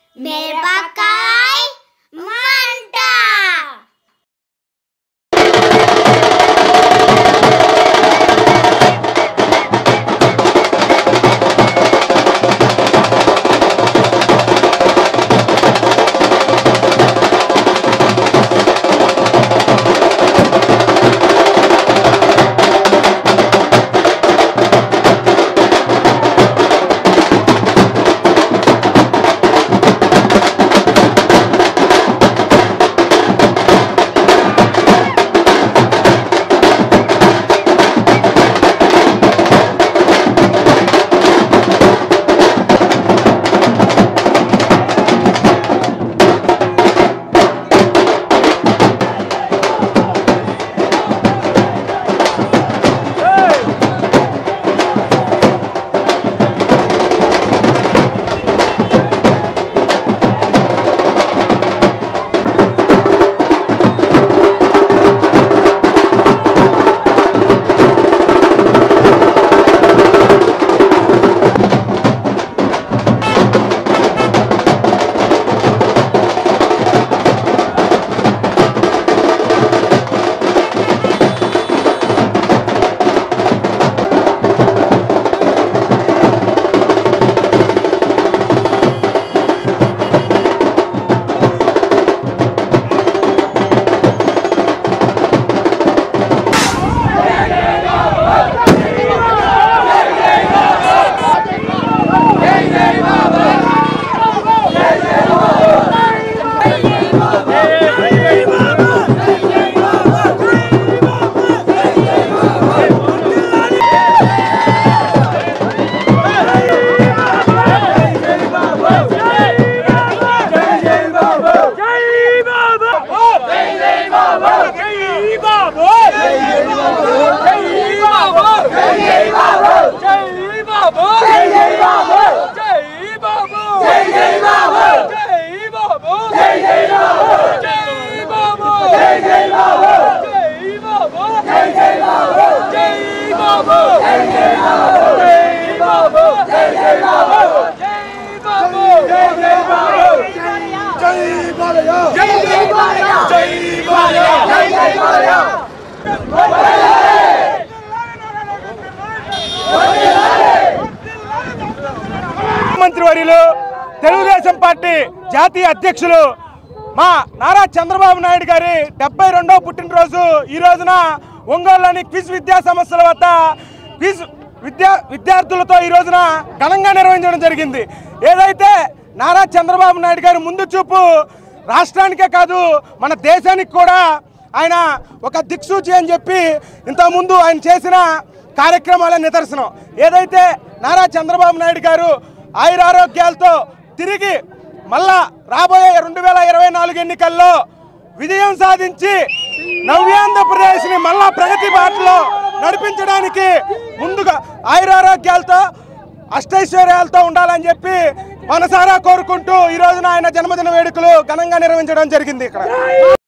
మిరపకాయ మంట ముఖ్యమంత్రి వర్యులు తెలుగుదేశం పార్టీ జాతీయ అధ్యక్షులు మా నారా చంద్రబాబు నాయుడు గారి డెబ్బై రెండో పుట్టినరోజు ఈ రోజున ఒంగోలులోని క్విజ్ విద్యా సంస్థల వద్ద క్విజ్ విద్యా విద్యార్థులతో ఈ రోజున ఘనంగా నిర్వహించడం జరిగింది ఏదైతే నారా చంద్రబాబు నాయుడు గారి ముందు చూపు రాష్ట్రానికే కాదు మన దేశానికి కూడా ఆయన ఒక దిక్సూచి అని చెప్పి ఇంతకుముందు ఆయన చేసిన కార్యక్రమాల నిదర్శనం ఏదైతే నారా చంద్రబాబు నాయుడు గారు ఆయురారోగ్యాలతో తిరిగి మళ్ళా రాబోయే రెండు వేల ఇరవై నాలుగు ఎన్నికల్లో విజయం సాధించి నవ్యాంధ్రప్రదేశ్ని మళ్ళా ప్రగతి బాటలో నడిపించడానికి ముందుగా ఆయురారోగ్యాలతో అష్టైశ్వర్యాలతో ఉండాలని చెప్పి మనసారా కోరుకుంటూ ఈ రోజున ఆయన జన్మదిన వేడుకలు ఘనంగా నిర్వహించడం జరిగింది ఇక్కడ